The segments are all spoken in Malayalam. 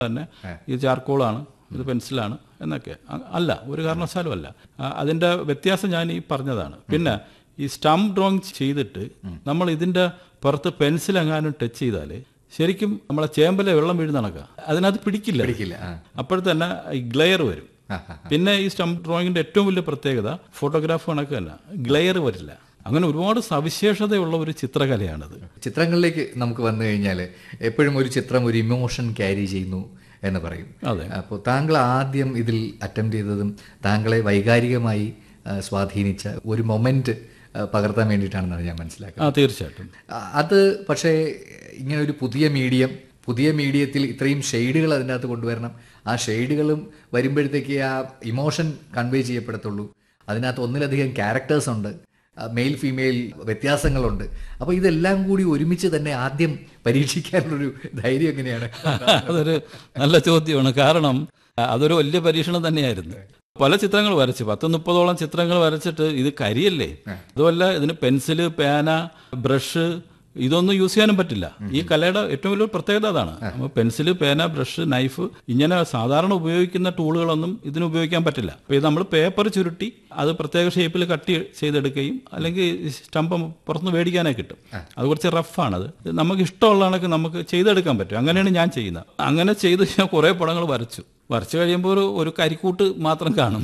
തന്നെ ഇത് ചാർക്കോളാണ് ഇത് പെൻസിലാണ് എന്നൊക്കെ അ- അല്ല ഒരു കാരണവശാലും അല്ല ആ, അതിന്റെ വ്യത്യാസം ഞാൻ ഈ പറഞ്ഞതാണ് പിന്നെ ഈ സ്റ്റംപ് ഡ്രോയിങ് ചെയ്തിട്ട് നമ്മൾ ഇതിന്റെ പുറത്ത് പെൻസിൽ എങ്ങാനും ടച്ച് ചെയ്താൽ ശരിക്കും നമ്മളെ ചേമ്പലെ വെള്ളം വീഴുന്ന കണക്കാ അതിനകത്ത് പിടിക്കില്ല പിടിക്കില്ല ആ അപ്പോഴത്തന്നെ ഈ ഗ്ലെയർ വരും ആ, ആ. പിന്നെ ഈ സ്റ്റംപ് ഡ്രോയിങ്ങിന്റെ ഏറ്റവും വലിയ പ്രത്യേകത ഫോട്ടോഗ്രാഫ് കണക്ക് തന്നെ ഗ്ലെയർ വരില്ല അങ്ങനെ ഒരുപാട് സവിശേഷതയുള്ള ഒരു ചിത്രകലയാണത് ചിത്രങ്ങളിലേക്ക് നമുക്ക് വന്നു കഴിഞ്ഞാൽ എപ്പോഴും ഒരു ചിത്രം ഒരു ഇമോഷൻ ക്യാരി ചെയ്യുന്നു എന്ന് പറയും അതെ. അപ്പോൾ താങ്കൾ ആദ്യം ഇതിൽ അറ്റംപ്റ്റ് ചെയ്തതും താങ്കളെ വൈകാരികമായി ആ, സ്വാധീനിച്ച ഒരു മൊമെന്റ് പകർത്താൻ വേണ്ടിയിട്ടാണെന്നാണ് ഞാൻ മനസ്സിലാക്കുന്നത് ആ തീർച്ചയായിട്ടും ആ, അത് പക്ഷേ ഇങ്ങനെ ഒരു പുതിയ മീഡിയം പുതിയ മീഡിയത്തിൽ ഇത്രയും ഷെയ്ഡുകൾ അതിൻ്റെ അകത്ത് കൊണ്ടുവരണം ആ ഷെയ്ഡുകളും വരുമ്പോഴത്തേക്ക് ആ ഇമോഷൻ കൺവേ ചെയ്യപ്പെടത്തുള്ളൂ അതിനകത്ത് ഒന്നിലധികം ക്യാരക്ടേഴ്സ് ഉണ്ട് മെയിൽ ഫീമെയിൽ വ്യത്യാസങ്ങളുണ്ട് അപ്പോൾ ഇതെല്ലാം കൂടി ഒരുമിച്ച് തന്നെ ആദ്യം പരീക്ഷിക്കാനുള്ളൊരു ധൈര്യം എങ്ങനെയാണ് അതൊരു നല്ല ചോദ്യമാണ് കാരണം അതൊരു വലിയ പരീക്ഷണം തന്നെയായിരുന്നു പല ചിത്രങ്ങൾ വരച്ചു പത്ത് മുപ്പതോളം ചിത്രങ്ങൾ വരച്ചിട്ട് ഇത് കരിയല്ലേ അതുമല്ല ഇതിന് പെൻസില് പേന ബ്രഷ് ഇതൊന്നും യൂസ് ചെയ്യാനും പറ്റില്ല ഈ കലയുടെ ഏറ്റവും വലിയ പ്രത്യേകത അതാണ് പെൻസില് പേന ബ്രഷ് നൈഫ് ഇങ്ങനെ സാധാരണ ഉപയോഗിക്കുന്ന ടൂളുകളൊന്നും ഇതിന് ഉപയോഗിക്കാൻ പറ്റില്ല അപ്പൊ ഇത് നമ്മൾ പേപ്പർ ചുരുട്ടി അത് പ്രത്യേക ഷേപ്പിൽ കട്ട് ചെയ്തെടുക്കുകയും അല്ലെങ്കിൽ സ്റ്റംപ് പുറത്തുനിന്ന് മേടിക്കാനേ കിട്ടും അത് കുറച്ച് റഫാണത് നമുക്ക് ഇഷ്ടമുള്ള കണക്ക് നമുക്ക് ചെയ്തെടുക്കാൻ പറ്റും അങ്ങനെയാണ് ഞാൻ ചെയ്യുന്നത് അങ്ങനെ ചെയ്ത് ഞാൻ കുറേ പടങ്ങൾ വരച്ചു വരച്ചു കഴിയുമ്പോൾ ഒരു ഒരു കരിക്കൂട്ട് മാത്രം കാണും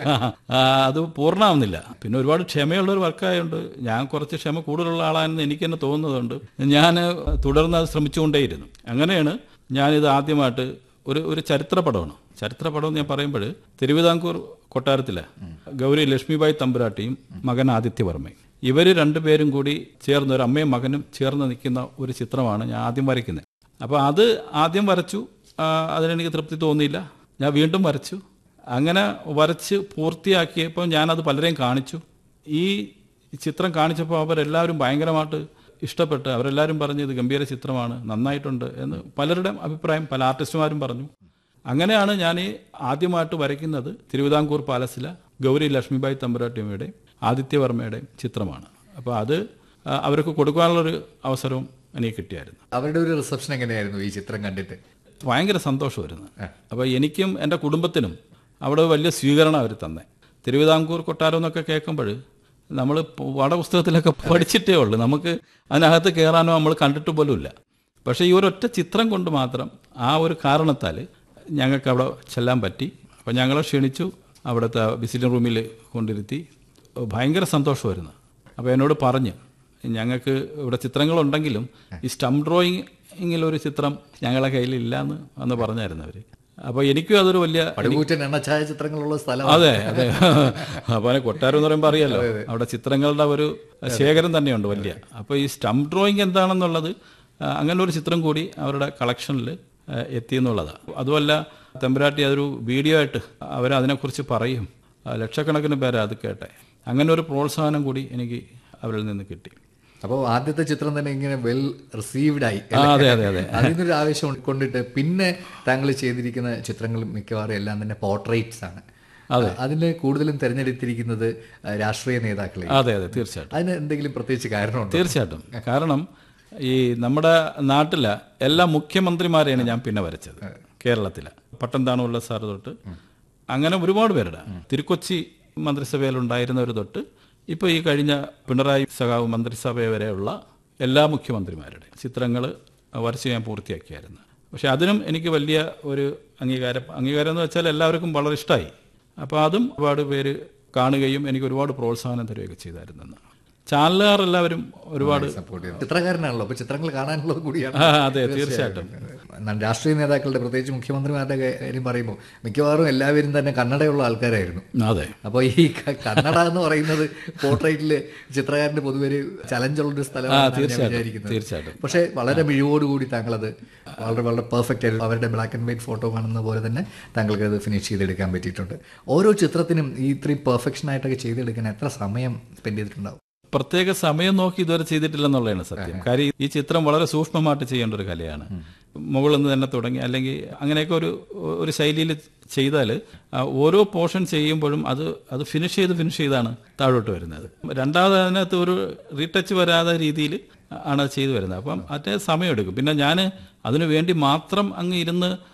ആ, അത് പൂർണ്ണമാവുന്നില്ല പിന്നെ ഒരുപാട് ക്ഷമയുള്ള ഒരു വർക്കായതുകൊണ്ട് ഞാൻ കുറച്ച് ക്ഷമ കൂടുതലുള്ള ആളാണെന്ന് എനിക്ക് തന്നെ തോന്നുന്നതുകൊണ്ട് ഞാൻ തുടർന്ന് അത് ശ്രമിച്ചുകൊണ്ടേയിരുന്നു അങ്ങനെയാണ് ഞാനിത് ആദ്യമായിട്ട് ഒരു ഒരു ചരിത്ര പടമാണ് ചരിത്ര പടം എന്ന് ഞാൻ പറയുമ്പോൾ തിരുവിതാംകൂർ കൊട്ടാരത്തിലെ ഗൗരി ലക്ഷ്മിബായി തമ്പുരാട്ടിയും മകൻ ആദിത്യവർമ്മയും ഇവർ രണ്ടുപേരും കൂടി ചേർന്ന് ഒരു അമ്മയും മകനും ചേർന്ന് നിൽക്കുന്ന ഒരു ചിത്രമാണ് ഞാൻ ആദ്യം വരയ്ക്കുന്നത് അപ്പോൾ അത് ആദ്യം വരച്ചു ആ, അതിനെനിക്ക് തൃപ്തി തോന്നിയില്ല ഞാൻ വീണ്ടും വരച്ചു അങ്ങനെ വരച്ച് പൂർത്തിയാക്കിയപ്പോൾ ഞാനത് പലരെയും കാണിച്ചു ഈ ചിത്രം കാണിച്ചപ്പോൾ അവരെല്ലാവരും ഭയങ്കരമായിട്ട് ഇഷ്ടപ്പെട്ട് അവരെല്ലാവരും പറഞ്ഞു ഇത് ഗംഭീര ചിത്രമാണ് നന്നായിട്ടുണ്ട് എന്ന് പലരുടെയും അഭിപ്രായം പല ആർട്ടിസ്റ്റുമാരും പറഞ്ഞു അങ്ങനെയാണ് ഞാൻ ഈ ആദ്യമായിട്ട് വരയ്ക്കുന്നത് തിരുവിതാംകൂർ പാലസിലെ ഗൗരി ലക്ഷ്മിബായി തമ്പുരാട്ടിയമ്മയുടെയും ആദിത്യവർമ്മയുടെയും ചിത്രമാണ് അപ്പോൾ അത് ആ, അവർക്ക് കൊടുക്കാനുള്ളൊരു അവസരവും എനിക്ക് കിട്ടിയായിരുന്നു അവരുടെ ഒരു റിസപ്ഷൻ എങ്ങനെയായിരുന്നു ഈ ചിത്രം കണ്ടിട്ട് ഭയങ്കര സന്തോഷമായിരുന്നു അപ്പോൾ എനിക്കും എൻ്റെ കുടുംബത്തിനും അവിടെ വലിയ സ്വീകരണം അവർ തന്നെ തിരുവിതാംകൂർ കൊട്ടാരം എന്നൊക്കെ കേൾക്കുമ്പോൾ നമ്മൾ പാഠപുസ്തകത്തിലൊക്കെ പഠിച്ചിട്ടേ ഉള്ളൂ നമുക്ക് അതിനകത്ത് കയറാനോ നമ്മൾ കണ്ടിട്ട് പോലും ഇല്ല പക്ഷേ ഈ ഒരൊറ്റ ചിത്രം കൊണ്ട് മാത്രം ആ ഒരു കാരണത്താൽ ഞങ്ങൾക്ക് അവിടെ ചെല്ലാൻ പറ്റി അപ്പോൾ ഞങ്ങളെ ക്ഷണിച്ചു അവിടുത്തെ വിസിറ്റിംഗ് റൂമിൽ കൊണ്ടിരുത്തി ഭയങ്കര സന്തോഷമായിരുന്നു അപ്പോൾ എന്നോട് പറഞ്ഞു ഞങ്ങൾക്ക് ഇവിടെ ചിത്രങ്ങളുണ്ടെങ്കിലും ഈ സ്റ്റംപ് ഡ്രോയിങ്ങിൽ ഒരു ചിത്രം ഞങ്ങളെ കയ്യിൽ ഇല്ല എന്ന് അന്ന് പറഞ്ഞായിരുന്നു അവർ അപ്പോൾ എനിക്കും അതൊരു വലിയ പടുകൂറ്റൻ എണ്ണച്ചായ ചിത്രങ്ങളുള്ള സ്ഥലം അതെ അതെ അപ്പോൾ അതിന് കൊട്ടാരം എന്ന് പറയുമ്പോൾ അറിയാലോ അവിടെ ചിത്രങ്ങളുടെ ഒരു ശേഖരം തന്നെയുണ്ട് വലിയ അപ്പോൾ ഈ സ്റ്റംപ് ഡ്രോയിങ് എന്താണെന്നുള്ളത് ആ, അങ്ങനെ ഒരു ചിത്രം കൂടി അവരുടെ കളക്ഷനിൽ എത്തി എന്നുള്ളതാണ് അതുമല്ല തെമ്പരാട്ടി അതൊരു വീഡിയോ ആയിട്ട് അവർ അതിനെക്കുറിച്ച് പറയും ആ, ലക്ഷക്കണക്കിന് പേരെ അത് കേട്ടെ അങ്ങനെ ഒരു പ്രോത്സാഹനം കൂടി എനിക്ക് അവരിൽ നിന്ന് കിട്ടി അപ്പോൾ ആദ്യത്തെ ചിത്രം തന്നെ ഇങ്ങനെ വെൽ റിസീവ്ഡ് ആയി ആ, അതെ അതെ അതെ അതിൽ നിന്നൊരു ആവശ്യം കൊണ്ടിട്ട് പിന്നെ താങ്കൾ ചെയ്തിരിക്കുന്ന ചിത്രങ്ങൾ മിക്കവാറും എല്ലാം തന്നെ പോർട്രേറ്റ്സ് ആണ് അതിൽ കൂടുതലും തിരഞ്ഞെടുത്തിരിക്കുന്നത് ആ, രാഷ്ട്രീയ നേതാക്കളെ അതെ അതെ തീർച്ചയായിട്ടും അതിന് എന്തെങ്കിലും പ്രത്യേകിച്ച് കാരണമുണ്ടോ തീർച്ചയായിട്ടും കാരണം ഈ നമ്മുടെ നാട്ടിലെ എല്ലാ മുഖ്യമന്ത്രിമാരെയാണ് ഞാൻ പിന്നെ വരച്ചത് കേരളത്തിലെ പട്ടംതാണുള്ള സാർ തൊട്ട് അങ്ങനെ ഒരുപാട് പേരുടെ തിരുക്കൊച്ചി മന്ത്രിസഭയിൽ ഉണ്ടായിരുന്നവർ തൊട്ട് ഇപ്പോൾ ഈ കഴിഞ്ഞ പിണറായി സഖാവ് മന്ത്രിസഭ വരെയുള്ള എല്ലാ മുഖ്യമന്ത്രിമാരുടെ ചിത്രങ്ങൾ വരച്ച് ഞാൻ പൂർത്തിയാക്കിയായിരുന്നു പക്ഷെ അതിനും എനിക്ക് വലിയ ഒരു അംഗീകാരം അംഗീകാരം എന്ന് വെച്ചാൽ എല്ലാവർക്കും വളരെ ഇഷ്ടമായി അപ്പോൾ അതും ഒരുപാട് പേര് കാണുകയും എനിക്ക് ഒരുപാട് പ്രോത്സാഹനം തരികയൊക്കെ ചെയ്തായിരുന്നു ചാനലുകാർ എല്ലാവരും ഒരുപാട് സപ്പോർട്ട് ചെയ്തു ചിത്രകാരനാണല്ലോ അപ്പൊ ചിത്രങ്ങൾ കാണാനുള്ളത് കൂടിയാണ് ആ, അതെ തീർച്ചയായിട്ടും എന്നാൽ രാഷ്ട്രീയ നേതാക്കളുടെ പ്രത്യേകിച്ച് മുഖ്യമന്ത്രിമാരുടെ കാര്യം പറയുമ്പോൾ മിക്കവാറും എല്ലാവരും തന്നെ കന്നഡയുള്ള ആൾക്കാരായിരുന്നു അതെ അപ്പോൾ ഈ ക- കന്നഡ എന്ന് പറയുന്നത് പോർട്രേറ്റില് ചിത്രകാരന്റെ പൊതുവെ ഒരു ചലഞ്ചുള്ളൊരു സ്ഥലമാണ് ഞാൻ തീർച്ചയായിട്ടും വിചാരിക്കുന്നത് തീർച്ചയായിട്ടും പക്ഷേ വളരെ മിഴിവോടുകൂടി താങ്കളത് വളരെ വളരെ പെർഫെക്റ്റ് ആയിട്ട് അവരുടെ ബ്ലാക്ക് ആൻഡ് വൈറ്റ് ഫോട്ടോ കാണുന്ന പോലെ തന്നെ താങ്കൾക്ക് അത് ഫിനിഷ് ചെയ്തെടുക്കാൻ പറ്റിയിട്ടുണ്ട് ഓരോ ചിത്രത്തിനും ഈ ഇത്രയും പെർഫെക്ഷൻ ആയിട്ടൊക്കെ ചെയ്തെടുക്കാൻ എത്ര സമയം സ്പെൻഡ് ചെയ്തിട്ടുണ്ടാവും പ്രത്യേക സമയം നോക്കി ഇതുവരെ ചെയ്തിട്ടില്ലെന്നുള്ളതാണ് സത്യം കാര്യം ഈ ചിത്രം വളരെ സൂക്ഷ്മമായിട്ട് ചെയ്യേണ്ട ഒരു കലയാണ് മുകളിൽ നിന്ന് തന്നെ തുടങ്ങി അല്ലെങ്കിൽ അങ്ങനെയൊക്കെ ഒരു ഒരു ശൈലിയിൽ ചെയ്താൽ ഓരോ പോർഷൻ ചെയ്യുമ്പോഴും അത് അത് ഫിനിഷ് ചെയ്ത് ഫിനിഷ് ചെയ്താണ് താഴോട്ട് വരുന്നത് രണ്ടാമത് അതിനകത്ത് ഒരു റീടച്ച് വരാത്ത രീതിയിൽ ആണ് അത് ചെയ്തു വരുന്നത് അപ്പം അതിന് സമയമെടുക്കും പിന്നെ ഞാൻ അതിനു വേണ്ടി മാത്രം അങ്ങ് ഇരുന്ന്